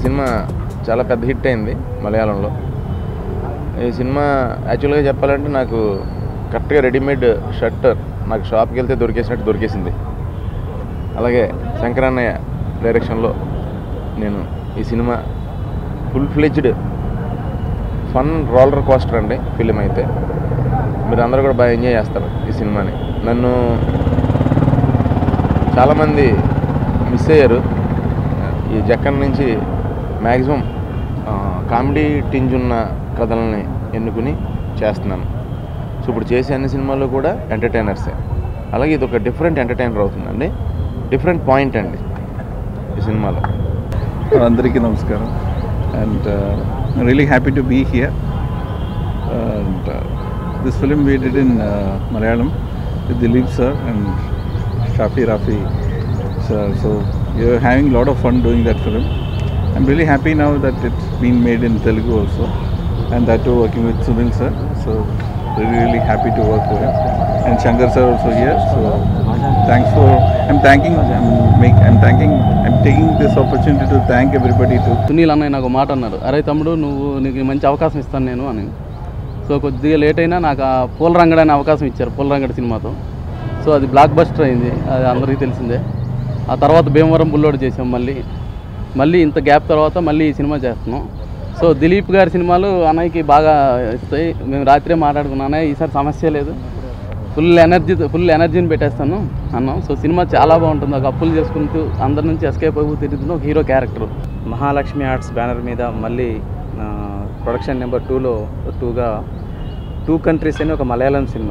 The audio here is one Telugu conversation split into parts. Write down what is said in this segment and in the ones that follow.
సినిమా చాలా పెద్ద హిట్ అయింది మలయాళంలో ఈ సినిమా యాక్చువల్గా చెప్పాలంటే నాకు కరెక్ట్గా రెడీమేడ్ షర్ట్ నాకు షాప్కి వెళ్తే దొరికేసినట్టు దొరికేసింది అలాగే శంకరన్నయ్య డైరెక్షన్లో నేను ఈ cinema full fledged fun roller coaster అండి ఫిలిం అయితే మీరు అందరూ కూడా బాగా ఎంజాయ్ చేస్తారు ఈ సినిమాని నన్ను చాలామంది మిస్ అయ్యారు ఈ జక్కన్ నుంచి మ్యాక్సిమం కామెడీ టింజ్ ఉన్న కథలని ఎన్నుకుని చేస్తున్నాను సో ఇప్పుడు చేసే అన్ని సినిమాల్లో కూడా ఎంటర్టైనర్సే అలాగే ఇది ఒక డిఫరెంట్ ఎంటర్టైనర్ అవుతుందండి డిఫరెంట్ పాయింట్ అండి ఈ సినిమాలో అందరికీ నమస్కారం and really happy to be here and this film we did in Malayalam with Dileep sir and Shafi Rafi sir so you're having lot of fun doing that film I'm really happy now that it's been made in Telugu also and that to working with Sunil sir so really happy to work with him. And Shankar sir also here. So thanks for. I'm thanking. I'm make. I'm thanking. I'm taking this opportunity to thank everybody to Sunil అన్నయ్య నాకు ఒక మాట అన్నారు అరే తమ్ముడు నువ్వు నీకు మంచి అవకాశం ఇస్తాను నేను అని సో కొద్దిగా లేట్ అయినా నాకు ఆ పూల రంగడు అనే అవకాశం ఇచ్చారు పూల రంగడి సినిమాతో సో అది బ్లాక్ బస్టర్ అయింది అది అందరికీ తెలిసిందే ఆ తర్వాత భీమవరం బుల్లోడు చేసాం మళ్ళీ మళ్ళీ ఇంత గ్యాప్ తర్వాత మళ్ళీ ఈ సినిమా చేస్తున్నాం సో దిలీప్ గారి సినిమాలు అన్నయ్యకి బాగా ఇస్తాయి మేము రాత్రే మాట్లాడుకున్నానే ఈసారి సమస్య లేదు ఫుల్ ఎనర్జీ ఫుల్ ఎనర్జీని పెట్టేస్తాను అన్నాం సో సినిమా చాలా బాగుంటుంది ఒక అప్పులు చేసుకుంటూ అందరి నుంచి ఎస్కేప్ అయిపోయి తిరుగుతున్న ఒక hero character Mahalakshmi arts banner మీద మళ్ళీ ఆ, ప్రొడక్షన్ నెంబర్ టూలో టూగా టూ కంట్రీస్ అని ఒక మలయాళం సినిమా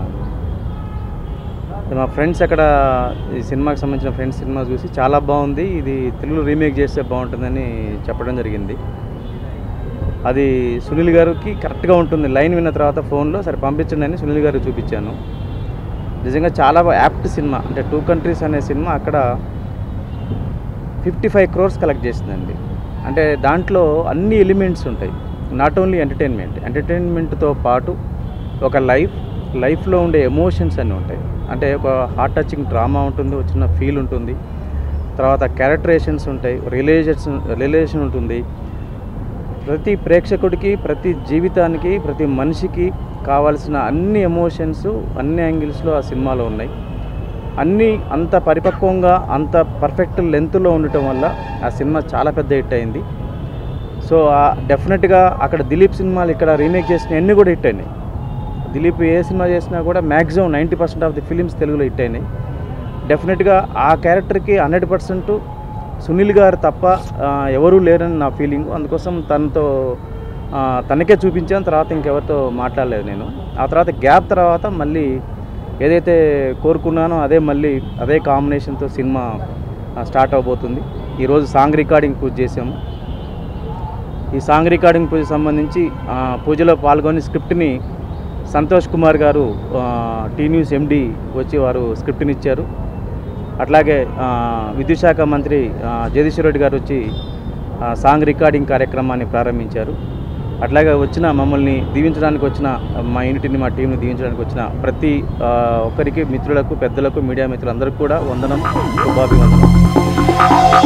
మా ఫ్రెండ్స్ అక్కడ ఈ సినిమాకి సంబంధించిన ఫ్రెండ్స్ సినిమా చూసి చాలా బాగుంది ఇది తెలుగులో రీమేక్ చేస్తే బాగుంటుందని చెప్పడం జరిగింది అది సునీల్ గారికి కరెక్ట్గా ఉంటుంది లైన్ విన్న తర్వాత ఫోన్లో సరే పంపించండి అని సునీల్ గారికి చూపించాను నిజంగా చాలా యాప్ట్ సినిమా అంటే టూ కంట్రీస్ అనే సినిమా అక్కడ ఫిఫ్టీ ఫైవ్ క్రోర్స్ కలెక్ట్ చేసిందండి అంటే దాంట్లో అన్ని ఎలిమెంట్స్ ఉంటాయి నాట్ ఓన్లీ ఎంటర్టైన్మెంట్ ఎంటర్టైన్మెంట్తో పాటు ఒక లైఫ్ లైఫ్లో ఉండే ఎమోషన్స్ అన్నీ ఉంటాయి అంటే ఒక హార్ట్ టచింగ్ డ్రామా ఉంటుంది ఒక చిన్న ఫీల్ ఉంటుంది తర్వాత క్యారెక్టరేషన్స్ ఉంటాయి రిలేషన్స్ రిలేషన్ ఉంటుంది ప్రతి ప్రేక్షకుడికి ప్రతి జీవితానికి ప్రతి మనిషికి కావాల్సిన అన్ని ఎమోషన్స్ అన్ని యాంగిల్స్లో ఆ సినిమాలో ఉన్నాయి అన్నీ అంత పరిపక్వంగా అంత పర్ఫెక్ట్ లెంత్లో ఉండటం వల్ల ఆ సినిమా చాలా పెద్ద హిట్ అయింది సో డెఫినెట్గా అక్కడ దిలీప్ సినిమాలు ఇక్కడ రీమేక్ చేసిన అన్నీ కూడా హిట్ అయినాయి దిలీప్ ఏ సినిమా చేసినా కూడా maximum ninety percent of the films తెలుగులో హిట్ అయినాయి డెఫినెట్గా ఆ క్యారెక్టర్కి హండ్రెడ్ పర్సెంట్ సునీల్ గారు తప్ప ఆ, ఎవరూ లేరని నా ఫీలింగ్ అందుకోసం తనతో ఆ, తనకే చూపించాను తర్వాత ఇంకెవరితో మాట్లాడలేదు నేను ఆ తర్వాత గ్యాప్ తర్వాత మళ్ళీ ఏదైతే కోరుకున్నానో అదే మళ్ళీ అదే కాంబినేషన్తో సినిమా ఆ, స్టార్ట్ అవబోతుంది ఈరోజు సాంగ్ రికార్డింగ్ పూజ చేసాము ఈ సాంగ్ రికార్డింగ్ పూజ సంబంధించి ఆ, పూజలో పాల్గొని స్క్రిప్ట్ని సంతోష్ కుమార్ గారు ఆ, టీ న్యూస్ ఎండి వచ్చి వారు స్క్రిప్ట్ని ఇచ్చారు అట్లాగే ఆ, విద్యుత్ శాఖ మంత్రి ఆ, జగదీశ్వర్ రెడ్డి గారు వచ్చి ఆ, సాంగ్ రికార్డింగ్ కార్యక్రమాన్ని ప్రారంభించారు అట్లాగే వచ్చిన మమ్మల్ని దీవించడానికి వచ్చిన మా యూనిట్ని మా టీంని దీవించడానికి వచ్చిన ప్రతి ఆ, ఒక్కరికి మిత్రులకు పెద్దలకు మీడియా మిత్రులందరికీ కూడా వందనం శుభాభివందనం